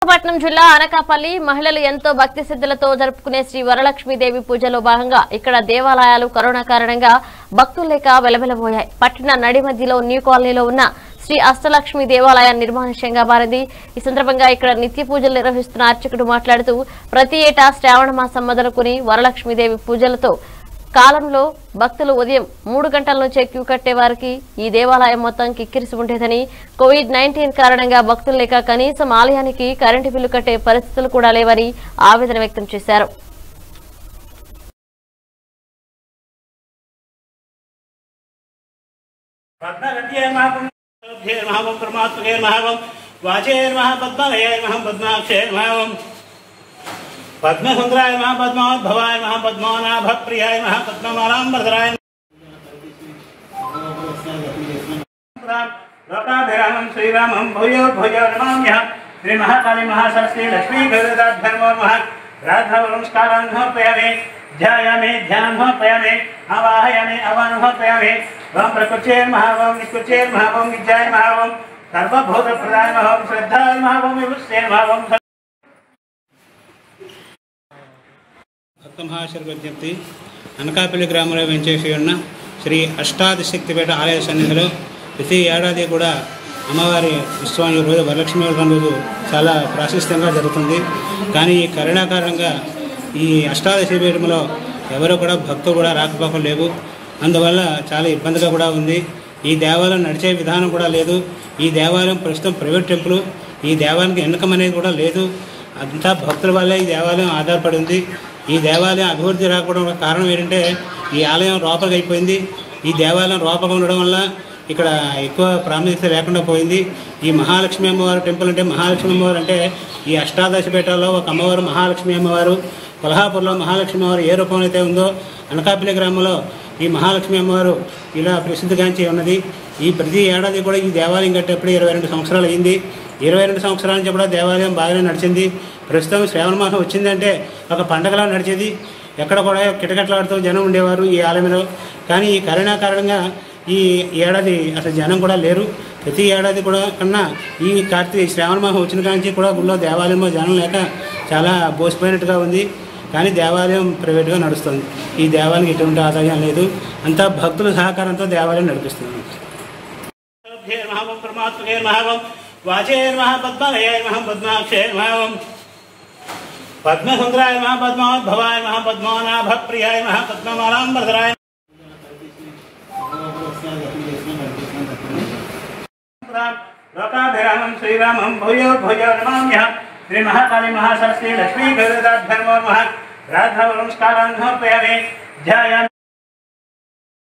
విశాఖపట్నం జిల్లా అనకాపల్లి మహిళలు ఎంతో భక్తి సిద్ధులతో జరుపుకునే శ్రీ వరలక్ష్మీదేవి పూజలో భాగంగా ఇక్కడ దేవాలయాలు కరోనా కారణంగా భక్తులు లేక వెలవెలబోయాయి పట్టణ నడి మధ్యలో న్యూ కాలనీలో ఉన్న శ్రీ అష్టలక్ష్మి దేవాలయం నిర్మానుష్యంగా మారింది ఈ సందర్భంగా ఇక్కడ నిత్య పూజలు నిర్వహిస్తున్న అర్చకుడు మాట్లాడుతూ ప్రతి ఏటా శ్రావణ మాసం మొదలుకుని వరలక్ష్మీదేవి పూజలతో కాలంలో భక్తులు ఉదయం మూడు గంటల నుంచే క్యూ కట్టే వారికి ఈ దేవాలయం మొత్తం కిక్కిరిసి ఉండేదని కోవిడ్ నైన్టీన్ కారణంగా భక్తులు లేక కనీసం ఆలయానికి కరెంటు బిల్లు కట్టే పరిస్థితులు కూడా లేవని ఆవేదన వ్యక్తం చేశారు పద్మగత్యేర్మహం పరమాత్మకేర్మహం వాచేర్మహ పద్మలయేర్మహం పద్మాక్షేర్మహం పద్మసుందరాయ మహా పద్మోద్భవాయ మహా పద్మోనాభప్రియాయ మహా పద్మమాలాంబరధరాయ లోకాభిరామం శ్రీరామం భూయో భూయో నమామ్య శ్రీ మహాకాళీ మహాసరస్వతి లక్ష్మీ గౌరదాభ్యర్మో మహా రాధావరంస్కారాన్ సమర్పయామి ధ్యాయామి ధ్యానం సమర్పయామి ఆవాహయామి ఆవాహనం సమర్పయామి ఓం ప్రకృచేర్మహా ఓం నికృచేర్మహా ఓం విద్యాయ మహా ఓం సర్వభూతప్రదాయ మహా ఓం శ్రద్ధాయ మహా ఓం విభుశ్చేర్మహా ఓం భక్త మహాశర విజ్ఞప్తి అనకాపల్లి గ్రామంలో వెంచేసి ఉన్న శ్రీ అష్టాదిశక్తిపేట ఆలయ సన్నిధిలో ప్రతి ఏడాది కూడా అమ్మవారి ఉత్సవం ఈ రోజు వరలక్ష్మి వ్రతం రోజు చాలా ప్రాశస్త్యంగా జరుగుతుంది కానీ ఈ కరోనా కారణంగా ఈ అష్టాదశి పీఠంలో ఎవరు కూడా భక్తులు కూడా రాకపోకలు లేవు అందువల్ల చాలా ఇబ్బందిగా కూడా ఉంది ఈ దేవాలయం నడిచే విధానం కూడా లేదు ఈ దేవాలయం ప్రస్తుతం ప్రైవేట్ టెంపుల్ ఈ దేవాలయానికి ఎన్నికం అనేది కూడా లేదు అంతా భక్తుల వల్లే ఈ దేవాలయం ఆధారపడి ఉంది ఈ దేవాలయం అభివృద్ధి రాకపోవడం వల్ల కారణం ఏంటంటే ఈ ఆలయం రూపకం అయిపోయింది ఈ దేవాలయం రూపకం ఉండడం వల్ల ఇక్కడ ఎక్కువ ప్రాముఖ్యత లేకుండా పోయింది ఈ మహాలక్ష్మి అమ్మవారు టెంపుల్ అంటే మహాలక్ష్మి అమ్మవారు అంటే ఈ అష్టాదశపేటలో ఒక అమ్మవారు మహాలక్ష్మి అమ్మవారు కొల్హాపూర్లో మహాలక్ష్మి అమ్మవారు ఏ రూపంలో అయితే ఉందో అనకాపల్లి గ్రామంలో ఈ మహాలక్ష్మి అమ్మవారు ఇలా ప్రసిద్ధిగాంచి ఉన్నది ఈ ప్రతి ఏడాది కూడా ఈ దేవాలయం కట్టేప్పుడు ఇరవై రెండు సంవత్సరాలు అయింది ఇరవై రెండు సంవత్సరాల నుంచి కూడా దేవాలయం బాగానే నడిచింది ప్రస్తుతం శ్రావణ మాసం వచ్చిందంటే ఒక పండగలా నడిచేది ఎక్కడ కూడా కిటకట్లాడుతూ జనం ఉండేవారు ఈ ఆలయంలో కానీ ఈ కరోనా కారణంగా ఈ ఏడాది అసలు జనం కూడా లేరు ప్రతి ఏడాది కూడా కన్నా ఈ కార్తీక శ్రావణ మాసం వచ్చిన కాంచి కూడా గుళ్ళో దేవాలయంలో జనం లేక చాలా బోసిపోయినట్టుగా ఉంది కానీ దేవాలయం ప్రైవేట్గా నడుస్తుంది ఈ దేవాలయానికి ఎటువంటి ఆదాయం లేదు అంతా భక్తుల సహకారంతో దేవాలయం నడిపిస్తుంది పరమాత్మకేర్మహం వాచేర్మహ పద్మలయేర్మహం పద్మాక్షేర్మహం పద్మసుందరాయ మహా పద్మోద్భవాయ మహా పద్మోనాభప్రియాయ మహా పద్మమాలాంబరధరాయ లోకాభిరామం శ్రీరామం భూయో భూయో నమామ్య శ్రీ మహాకాళీ మహాసరస్వతి లక్ష్మీ గౌరదాభ్యర్మో మహా రాధావరంస్కారాన్ సమర్పయామి ధ్యాయామి